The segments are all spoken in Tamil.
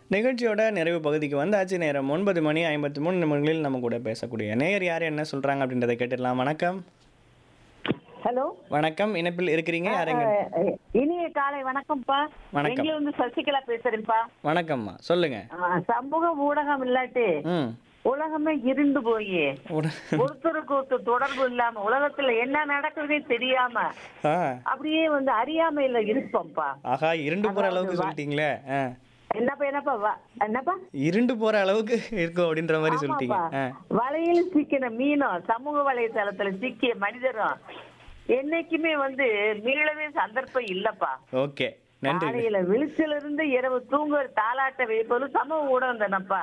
நிகழ்ச்சியோட நிறைவு பகுதிக்கு வந்தாச்சு நேரம் ஒன்பது மணி ஐம்பத்தி மூணு நிமிடங்களில் நம்ம கூட பேசக்கூடிய நேயர் யார் என்ன சொல்றாங்க அப்படின்றத கேட்டுடலாம் வணக்கம் ஹலோ வணக்கம் இணைப்பில் இருக்கிறீங்க யாருங்க அஹ், இனிய காலை வணக்கம்ப்பா வணக்கம். எங்க இருந்து சசிகலா பேசுறேன்ப்பா வணக்கம்மா சொல்லுங்க அஹ், சமூக ஊடகம் இல்லாட்டி ம் உலகமே இருண்டு போய் ஒரு- ஒருத்தருக்கு ஒருத்தர் தொடர்பு இல்லாம உலகத்துல என்ன நடக்குதுன்னே தெரியாம ஆ அப்படியே வந்து அறியாமையில இருப்போம்ப்பா ஆஹா இருண்டு போற அளவுக்கு சொல்லிட்டீங்களே ஆ என்னப்பா என்னப்பா வ- என்னப்பா இருண்டு போற அளவுக்கு இருக்கும் அப்படின்ற மாதிரி சொல்லிட்டீங்க ஆமாப்பா ஆ வலையில் சிக்கின மீனும் சமூக வலைத்தளத்துல சிக்கிய மனிதரும் என்னைக்குமே வந்து மீளவே சந்தர்ப்பம் இல்லப்பா ஓகே நன்றி காலையில விழிச்சில இருந்து இரவு தூங்குற தாலாட்ட வைப்பது சமூக ஊடகம் தானப்பா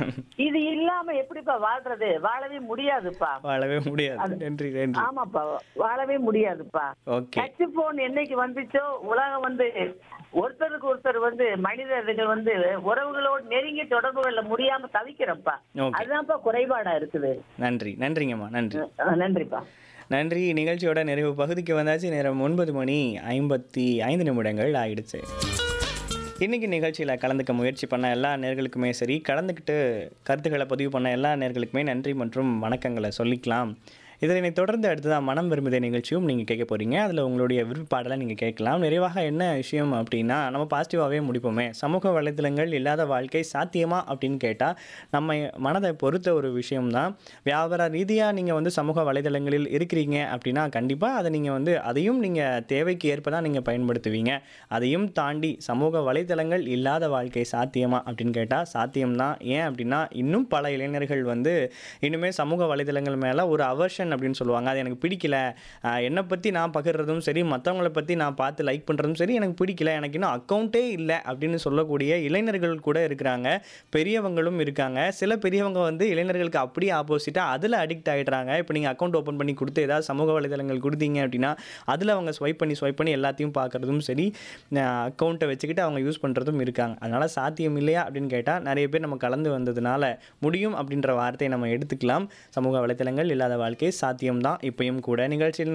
இது இல்லாம எப்படிப்பா வாழ்றது வாழவே முடியாதுப்பா வாழவே முடியாது நன்றி நன்றி ஆமாப்பா வாழவே முடியாதுப்பா ஓகே டச் போன் என்னைக்கு வந்துச்சோ உலகம் வந்து ஒருத்தருக்கு ஒருத்தர் வந்து மனிதர்கள் வந்து உறவுகளோடு நெருங்கி தொடர்பு கொள்ள முடியாம தவிக்கிறோம்ப்பா Okay. அதுதான்ப்பா குறைபாடா இருக்குது நன்றி நன்றிங்கம்மா நன்றி அஹ் நன்றிப்பா நன்றி நிகழ்ச்சியோட நிறைவு பகுதிக்கு வந்தாச்சு நேரம் ஒன்பது மணி ஐம்பத்தி ஐந்து நிமிடங்கள் ஆயிடுச்சு இன்னைக்கு நிகழ்ச்சியில் கலந்துக்க முயற்சி பண்ண எல்லா நேர்களுக்குமே சரி கலந்துக்கிட்டு கருத்துக்களை பதிவு பண்ண எல்லா நேர்களுக்குமே நன்றி மற்றும் வணக்கங்களை சொல்லிக்கலாம் இதனை தொடர்ந்து அடுத்ததான் மனம் விரும்புதே நிகழ்ச்சியும் நீங்கள் கேட்க போகிறீங்க அதில் உங்களுடைய விருப்பாடலை நீங்கள் கேட்கலாம் நிறைவாக என்ன விஷயம் அப்படின்னா நம்ம பாசிட்டிவாகவே முடிப்போமே சமூக வலைத்தளங்கள் இல்லாத வாழ்க்கை சாத்தியமா அப்படின்னு கேட்டால் நம்ம மனதை பொறுத்த ஒரு விஷயம்தான் வியாபார ரீதியாக நீங்கள் வந்து சமூக வலைதளங்களில் இருக்கிறீங்க அப்படின்னா கண்டிப்பாக அதை நீங்கள் வந்து அதையும் நீங்கள் தேவைக்கு ஏற்ப தான் நீங்கள் பயன்படுத்துவீங்க அதையும் தாண்டி சமூக வலைதளங்கள் இல்லாத வாழ்க்கை சாத்தியமா அப்படின்னு கேட்டால் சாத்தியம்தான் ஏன் அப்படின்னா இன்னும் பல இளைஞர்கள் வந்து இன்னுமே சமூக வலைதளங்கள் மேலே ஒரு அவர்ஷன் அப்படின்னு சொல்லுவாங்க அது எனக்கு பிடிக்கல ஆஹ் என்னை பற்றி நான் பகிர்றதும் சரி மற்றவங்களை பற்றி நான் பார்த்து லைக் பண்ணுறதும் சரி எனக்கு பிடிக்கல எனக்கு இன்னும் அக்கௌண்ட்டே இல்லை அப்படின்னு சொல்லக்கூடிய இளைஞர்கள் கூட இருக்கிறாங்க பெரியவங்களும் இருக்காங்க சில பெரியவங்க வந்து இளைஞர்களுக்கு அப்படியே ஆப்போசிட்டாக அதில் அடிக்ட் ஆகிடுறாங்க இப்போ நீங்கள் அக்கௌண்ட் ஓப்பன் பண்ணி கொடுத்து ஏதாவது சமூக வலைதளங்கள் கொடுத்தீங்க அப்படின்னா அதில் அவங்க ஸ்வைப் பண்ணி ஸ்வைப் பண்ணி எல்லாத்தையும் பார்க்குறதும் சரி அக்கௌண்ட்டை வச்சுக்கிட்டு அவங்க யூஸ் பண்ணுறதும் இருக்காங்க அதனால் சாத்தியம் இல்லையா அப்படின்னு கேட்டால் நிறைய பேர் நம்ம கலந்து வந்ததுனால முடியும் அப்படின்ற வார்த்தையை நம்ம எடுத்துக்கலாம் சமூக வலைத்தளங்கள் இல்லாத வாழ்க்கை சாத்தியம்தான் இப்பயும் கூட நிகழ்ச்சியில்